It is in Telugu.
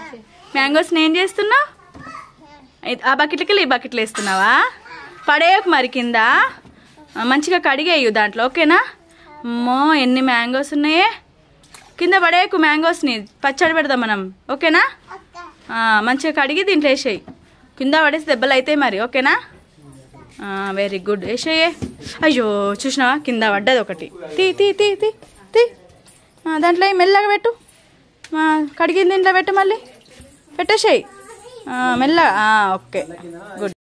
మ్యాంగోస్ని ఏం చేస్తున్నావు ఇ- ఆ బకెట్లకి ఈ బకెట్లు వేస్తున్నావా పడేయకు మరి కింద ఆ, మంచిగా కడిగేయు దాంట్లో ఓకేనా అమ్మో ఎన్ని మ్యాంగోస్ ఉన్నాయే కింద పడేయకు మ్యాంగోస్ని పచ్చడి పెడదాం మనం ఓకేనా ఆ, మంచిగా కడిగి దీంట్లో వేసేయి కింద పడేసి దెబ్బలు అవుతాయి మరి ఓకేనా వెరీ గుడ్ వేసేయే అయ్యో చూసినావా కింద పడ్డది ఒకటి తీ తీ తీ తీ తీ ఆ, దాంట్లో ఏం మెల్లగా పెట్టు ఆ, కడిగిన దీంట్లో పెట్టు మళ్ళీ పెట్టేసేయి మెల్లగా ఓకే గుడ్